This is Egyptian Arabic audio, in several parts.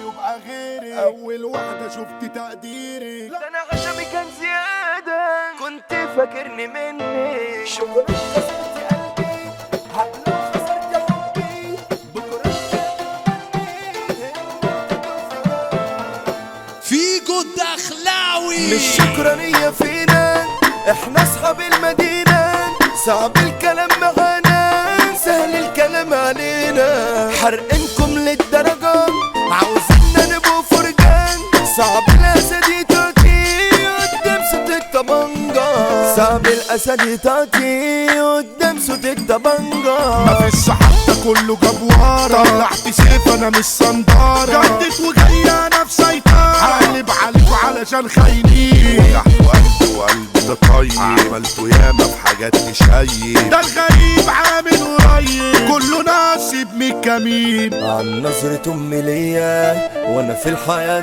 هيبقى غيري اول واحدة شفت تقديري ده انا عشمي كان زيادة كنت فاكرني مني شكرا خسرت قلبي حبلو خسرت حبي بكرة فيجو الدخلاوي مش شكرانية فينا احنا اصحاب المدينة صعب الكلام معانا سهل الكلام علينا حرقنكم للدرجة عاوزين نبقوا فرجان صعب الاسد يتعطي قدام صوت الطبنجة صعب الاسد يتعطي قدام صوت الطبنجة مفيش حتى كله جاب ورا طلعت سيف انا مش صندارة جدت وجاية انا في سيطرة هقلب عليكوا علشان خاينين فتحت قلبي وقلبي ده طيب عملته ياما في حاجات تشيب ده الغريب عامل قريب كله ناصب من الكمين عن نظرة أمي ليا وأنا في الحياة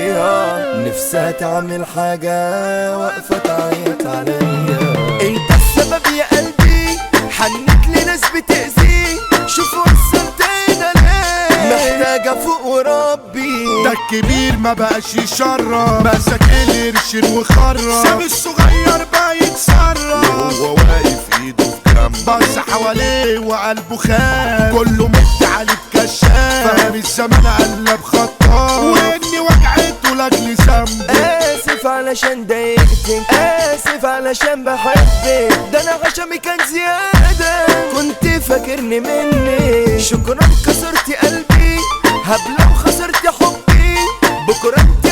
ضحية نفسها تعمل حاجة واقفة تعيط عليا أنت السبب يا قلبي حنك لناس بتأذي شوف وصلتنا ليه محتاجة فوق وربي ده الكبير ما بقاش يشرب مسك القرشين وخرب ساب الصغير بقى يتسرب وهو واقف ايده في جنب بص حواليه وقلبه خاب كله مد عليه بكشاف فاهم الزمان قلب خطاب واني وجعته لاجل ذنب آسف علشان ضايقتك آسف علشان بحبك ده أنا عشمي كان زيادة كنت فاكرني مني شكرا كسرت قلبي هبلة وخسرت حبي بكرة انت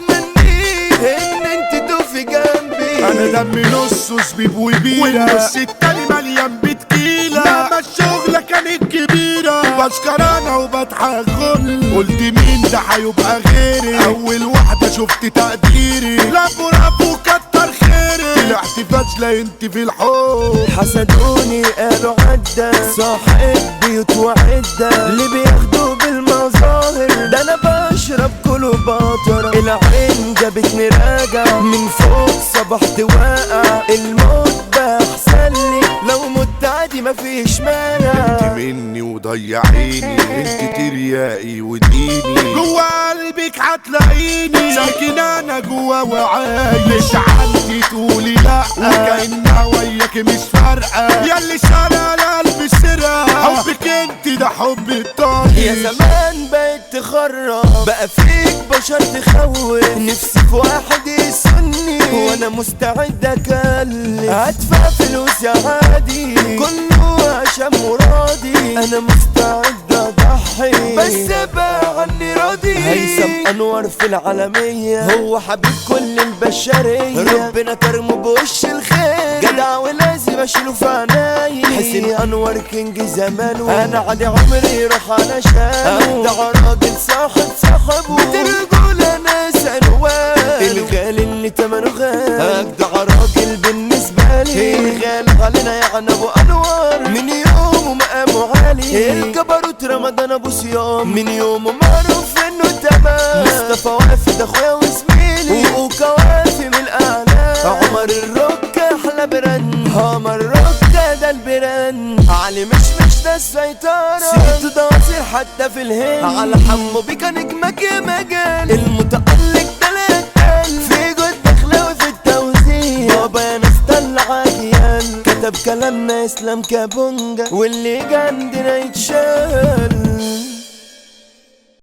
هتتمني ان انت تقفي جنبي انا دمي نصه زبيب وبيرة والنص التاني مليان بتكيلة لما الشغلة كانت كبيرة بسكرانة وبضحك غل قلت مين ده هيبقى غيري اول واحدة شفت تقديري لابو رابو كتر خيري طلعت فاشلة انت في الحب حسدوني قالوا عدى صاحب بيوت وعدة اللي بياخدوا بالمظاهر ده انا بشرب كليوباترا العين جابتني راجع من فوق صبحت واقع الموت بقى احسن لي لو مت عادي مفيش مانع مني وضيعيني انت ترياقي وديني جوا قلبك هتلاقيني ساكن انا جوا وعايش مش عندي تقولي لا وكأنها وياك مش فارقة ياللي سرق القلب سرقة حبك انت ده حب الطايش يا زمان بقيت تخرب بقى فيك بشر تخوف نفسي في واحد يسني وانا مستعد اكلف هدفع فلوس يا عادي كله عشان مرادي انا مستعد اضحي بس بقى عني راضي هيثم انور في العالمية هو حبيب كل البشرية ربنا كرمه بوش الخير جدع ولازم اشيله في عناي حسين انور كينج زمان انا عادي عمري يروح على شان ابدع راجل صاحب صاحبه بترجول انا سنوان الغالي اللي تمنه غالي اجدع راجل بالنسبه لي الغالي علينا يعني ابو انوار من يوم ومقامه عالي الجبروت رمضان ابو صيام من يوم معروف انه تمام مصطفى واقف ده اخويا وزميلي وأوكا واقف من الاعلام عمر الركة احلى برن عمر الركة ده البرن علي مش مش ده السيطرة سيرته ده وصير حتى في الهند على حمو بيكا نجمك يا مجال المتألق ده الأجيال في جود دخلاوي في التوزيع بابا يا ناس طلع اجيال كتب كلامنا اسلام كابونجا واللي جه عندنا يتشال